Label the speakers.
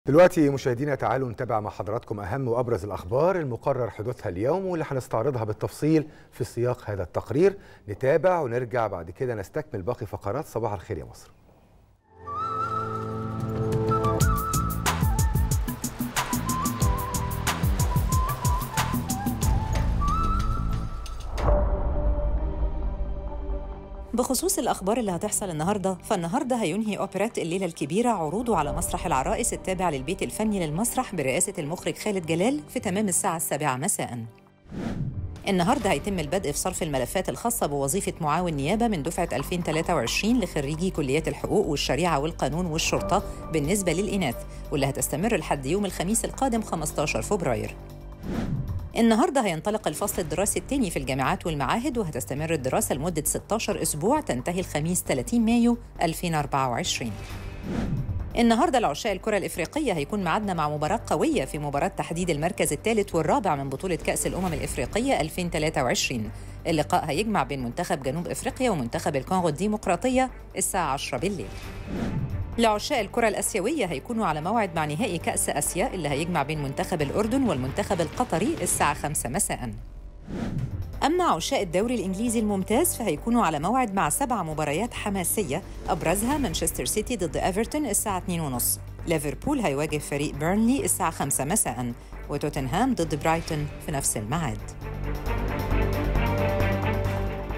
Speaker 1: دلوقتي مشاهدينا تعالوا نتابع مع حضراتكم أهم وأبرز الأخبار المقرر حدوثها اليوم واللي هنستعرضها بالتفصيل في سياق هذا التقرير نتابع ونرجع بعد كده نستكمل باقي فقرات صباح الخير يا مصر
Speaker 2: بخصوص الأخبار اللي هتحصل النهاردة فالنهاردة هينهي أوبرات الليلة الكبيرة عروضه على مسرح العرائس التابع للبيت الفني للمسرح برئاسة المخرج خالد جلال في تمام الساعة السابعة مساءً النهارده هيتم البدء في صرف الملفات الخاصة بوظيفة معاون نيابة من دفعة 2023 لخريجي كليات الحقوق والشريعة والقانون والشرطة بالنسبة للإناث واللي هتستمر لحد يوم الخميس القادم 15 فبراير. النهارده هينطلق الفصل الدراسي الثاني في الجامعات والمعاهد وهتستمر الدراسة لمدة 16 أسبوع تنتهي الخميس 30 مايو 2024. النهارده العشاء الكرة الإفريقية هيكون معادنا مع مباراة قوية في مباراة تحديد المركز الثالث والرابع من بطولة كأس الأمم الإفريقية 2023 اللقاء هيجمع بين منتخب جنوب إفريقيا ومنتخب الكونغو الديمقراطية الساعة 10 بالليل لعشاء الكرة الآسيوية هيكونوا على موعد مع نهائي كأس آسيا اللي هيجمع بين منتخب الأردن والمنتخب القطري الساعة 5 مساءً أما عشاء الدوري الإنجليزي الممتاز فهيكونوا على موعد مع سبع مباريات حماسية أبرزها مانشستر سيتي ضد إيفرتون الساعة 2:30 ليفربول هيواجه فريق بيرنلي الساعة 5 مساء وتوتنهام ضد برايتون في نفس الميعاد